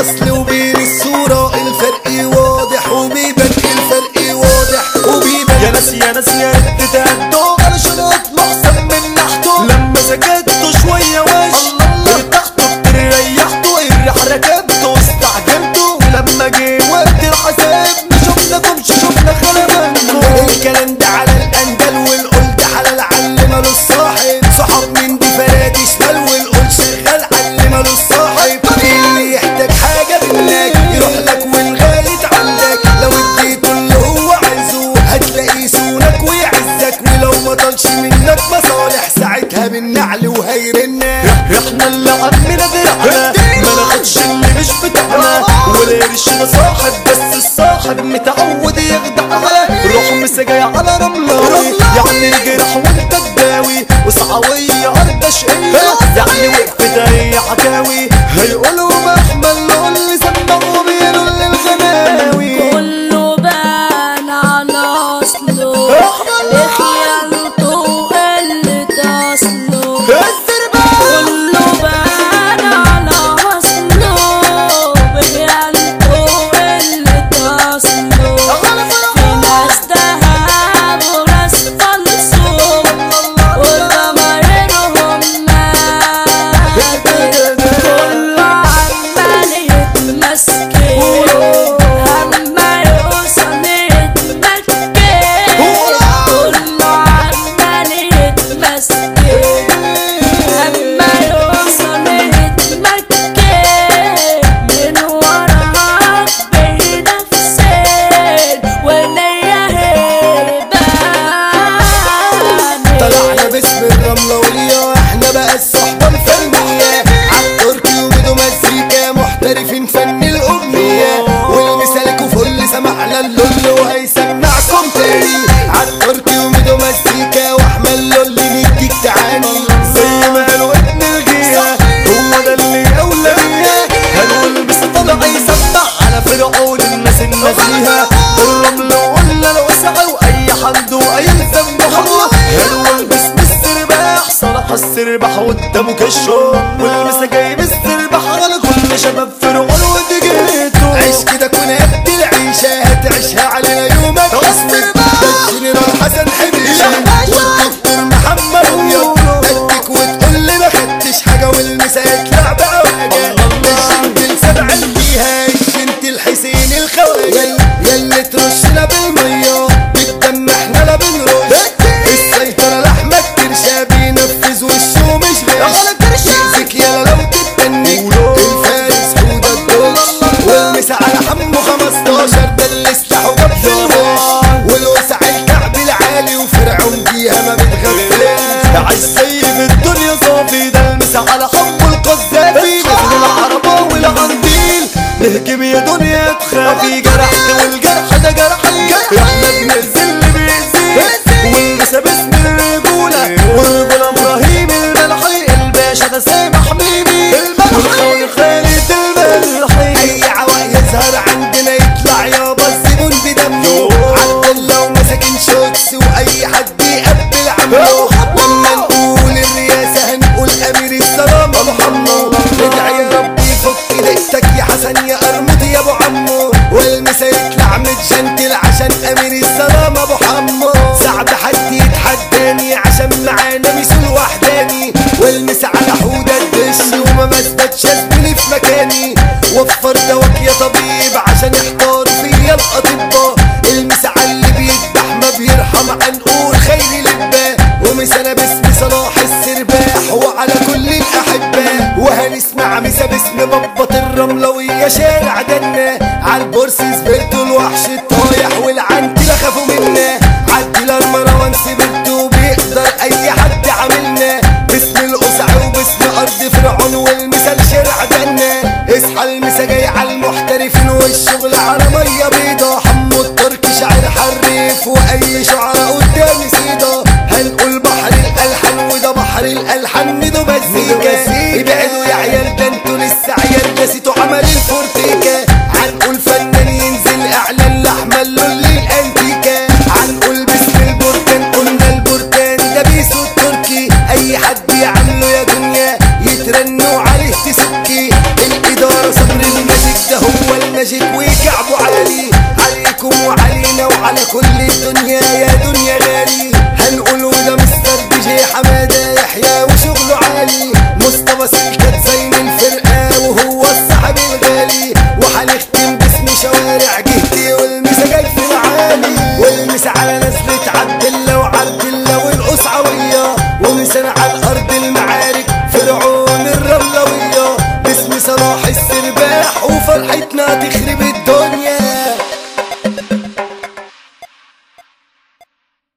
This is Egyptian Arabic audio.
الاصل وبين الصورة الفرق واضح وبيبان الفرق واضح وبيبان يا ناس يا ناس يا ريت تهدوا علشان اطلع احسن من نحته لما سكتوا شويه وش ارتحتوا كتير ريحتوا الريح ركبتوا واستعجلتوا ولما جه وقت الحساب ما شفناكمش شفنا خلبانكم الكلام ده على الاندل والقلت حلال علم له الصاحب صحاب من دي فرادي شمال والقول شغال علم له الصاحب اللي يحتاج حاجه منك يروح لك والغالي عندك لو اديته اللي هو عايزه هتلاقيه يسونك ويعزك ولو ما طالش منك مصالح ساعتها بالنعل وهيرنك احنا اللي عمنا درعنا ما ناخدش اللي مش بتاعنا والقرش ده صاحب بس الصاحب متعود يخدعنا روح مسجاي على رملاوي يعني الجرح وانت تداوي وصعوية ارض شقية يعني وقفت اي حكاوي هيقولوا محمل له اللي سمعوا بيقولوا للغناوي كله بان على اصله بخيانته وقلة اصله كله بان على اصله بخيانته وقلة اصله في ناس دهب وناس فلسوا وضمائرهم ماتت كله عمال يتمسكن اما يوصل يتمكن كله عمال يتمسكن اما يوصل يتمكن من وراك بنفسين ونية هبان طلعنا باسم الرملوية احنا بقى الصحبة الفنية عالتركي وبدو مزيكا محترفين فن الأغنية والمسالك وفل سمعنا اللول وهيسمعكم تاني عالتركي وبدو مزيكا واحمد اللول نديك تعاني زي ما قالوا ابن الغية هو ده اللي أولى بيها هنقول بس طلع يسمع على فرعون الناس النزيهة الرمل وقلنا الوسع وأي حد وأي ذنب حمله هنقول باسم السرباح صلاح السرباح قدامه كشو والمسا جاي بالسرباح على كل شباب فرعون ودجيته عيش كده كون قد العيشة هتعيشها علينا يومك اسود ده الجنرال حسن حبيشة والدكتور محمد ابيض اديك وتقول لي ما خدتش حاجة والمسا يطلع بقواجة الجنت سبع فيها الجنت الحسين الخواجة ياللي ترشنا بالمية بالدم احنا لا بنرش السيطرة لأحمد كرشة بينفذ وشه مش غش يأذيك يالا لو تتنك الفارس حودة الدوش والمسا على حمو 15 ده اللي استحوا جاب في الوش والوسع الكعب العالي وفرعون بيها ما بتغفلش عايز سيف الدنيا صافي ده المسا على حب القذافي نزل العربة والعنديل نهجم يا دنيا تخافي جرحت والجرح ده جرح الجرح احنا بنأذي اللي بيأذيه والمسا باسم الرجولة والرجولة ابراهيم الملحي الباشا ده سامح ميمي والخوي خالد الملحي اي عواء يظهر عندنا يطلع يابا الزبون بدمه عبد الله ومساكن شوكس واي حد يقبل عمه لما نقول الرئاسة هنقول امير السلام ابو حمو ادعي يا رب يفك دقتك يا حسن يا قرموط يا ابو عمو والمسا يطلع متجنتل عشان امير السلام ابو حمو صعب حد يتحداني عشان معانا مثل وحداني والمسا على حودة الدش وما مثبتش زميلي في مكاني وفر دواك يا طبيب عشان يحتار فيا الاطباء المسا على اللي بيذبح ما بيرحم عنقول خير لباه ومسانا باسم صلاح السرباح وعلى كل الاحباء وهنسمع مسا باسم ببط الرملوية شارع دنا عالبورس سبرتو الوحش الطايح والعنتلة خافوا منا عدي المروان سبرتو بيقدر اي حد عاملنا باسم القسع وباسم ارض فرعون والمثال شارع دنا اصحى المسا جاي على المحترفين والشغل على ميه بيضا حمو التركي شاعر حريف واي شعراء قدامي سيدا هنقول بحر الالحان وده بحر الالحان ندو مزيكا ابعدوا يا عيال ده انتوا لسه عيال نسيتوا عمل الفورتيكا هنقول فنان ينزل اعلان لاحمد لولي الانتيكا هنقول باسم البركان قلنا البركان ده بيسو التركي اي حد يعمله يا دنيا يترنوا عليه تسكي الاداره صبر الماجيك الماجيك وكعبه عالي عليكم وعلينا وعلى كل الدنيا يا دنيا غالي هنقول ده مستر دي جي حماده يحيى وشغله عالي مصطفى سلكت زين الفرقه وهو الصاحب الغالي وهنختم باسم شوارع جهتي والمسا جاي في العالي والمسا على نزلة عبد الله وعبد الله والقصعوية ومسا على الارض المعارك فرعون الرملوية باسم صلاح السرباح وفرحتنا تخرب